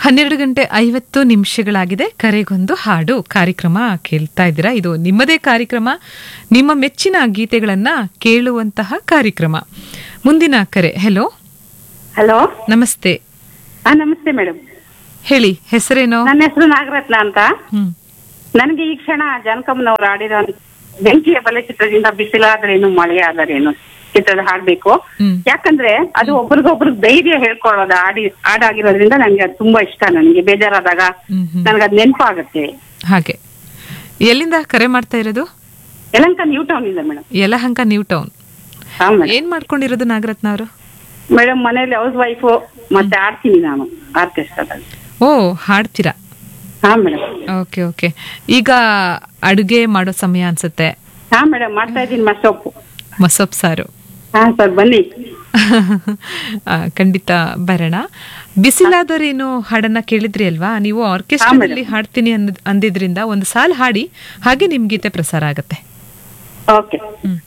ಹನ್ನೆರಡು ಗಂಟೆ ಐವತ್ತು ನಿಮಿಷಗಳಾಗಿದೆ ಕರೆಗೊಂದು ಹಾಡು ಕಾರ್ಯಕ್ರಮ ಕೇಳ್ತಾ ಇದ್ದೀರಾ ಇದು ನಿಮ್ಮದೇ ಕಾರ್ಯಕ್ರಮ ನಿಮ್ಮ ಮೆಚ್ಚಿನ ಗೀತೆಗಳನ್ನ ಕೇಳುವಂತಹ ಕಾರ್ಯಕ್ರಮ ಮುಂದಿನ ಕರೆ ಹೆಲೋ ಹಲೋ ನಮಸ್ತೆ ಹಾ ನಮಸ್ತೆ ಮೇಡಮ್ ಹೇಳಿ ಹೆಸರೇನೋ ನನ್ನ ಹೆಸರು ನಾಗರತ್ನ ಅಂತ ಹ್ಮ್ ನನಗೆ ಈ ಕ್ಷಣ ಜಾನಕಮ್ಮನವ್ರು ಆಡಿರೋ ಬೆಂಕಿಯ ಬಲೆ ಚಿತ್ರದಿಂದ ಬಿಸಿಲಾದರೇನು ಮಳೆ ಆದರೇನು ಚಿತ್ರದ ಹಾಡ್ಬೇಕು ಹ್ಮ್. ಯಾಕಂದ್ರೆ ಅದು ಒಬ್ರಿಗೊಬ್ರಿಗೆ ಧೈರ್ಯ ಹೇಳ್ಕೊಳ್ಳೋದು ಆಡಿ ಹಾಡಾಗಿರೋದ್ರಿಂದ ನನಗೆ ಅದು ತುಂಬಾ ಇಷ್ಟ ನನಗೆ ಬೇಜಾರಾದಾಗ ಹ್ಮ್ ಹ್ಮ್. ನನಗೆ ಅದು ನೆನಪಾಗುತ್ತೆ ಹಾಗೆ ಎಲ್ಲಿಂದ ಕರೆ ಮಾಡ್ತಾ ಇರೋದು ಯಲಂಕ ನ್ಯೂ ಟೌನ್ ಇಂದ ಮೇಡಮ್ ಯಲಹಂಕ ನ್ಯೂ ಟೌನ್ ಹಾ ಮೇಡಮ್ ಏನ್ ಮಾಡ್ಕೊಂಡಿರೋದು ನಾಗರತ್ನ ಅವರು ಮೇಡಮ್ ಮನೇಲಿ ಹೌಸ್ ವೈಫು ಮತ್ತೆ ಆಡ್ತೀನಿ ನಾನು ಆರ್ಕೆಸ್ಟ್ರಾದಲ್ಲಿ ಓ ಹಾಡ್ತೀರಾ ಹಾ ಮೇಡಮ್ ಓಕೆ ಓಕೆ ಈಗ ಅಡುಗೆ ಮಾಡೋ ಸಮಯ ಅನ್ಸುತ್ತೆ ಹಾ ಮೇಡಮ್ ಮಾಡ್ತಾ ಇದ್ದೀನಿ ಮಸೊಪ್ಪು ಮಸೊಪ್ ಸಾರು ಹಾ ಸರ್ ಬನ್ನಿ ಆ, ಖಂಡಿತ ಬರೋಣ ಬಿಸಿಲಾದರೇನು ಹಾಡನ್ನ ಕೇಳಿದ್ರಿ ಅಲ್ವಾ ನೀವು ಆರ್ಕೆಸ್ಟ್ರಾದಲ್ಲಿ ಹಾಡ್ತೀನಿ ಅಂದ್- ಅಂದಿದ್ರಿಂದ ಒಂದು ಸಾಲ್ ಹಾಡಿ ಹಾಗೆ ನಿಮ್ ಗೀತೆ ಪ್ರಸಾರ ಆಗತ್ತೆ ಓಕೆ ಹ್ಮ್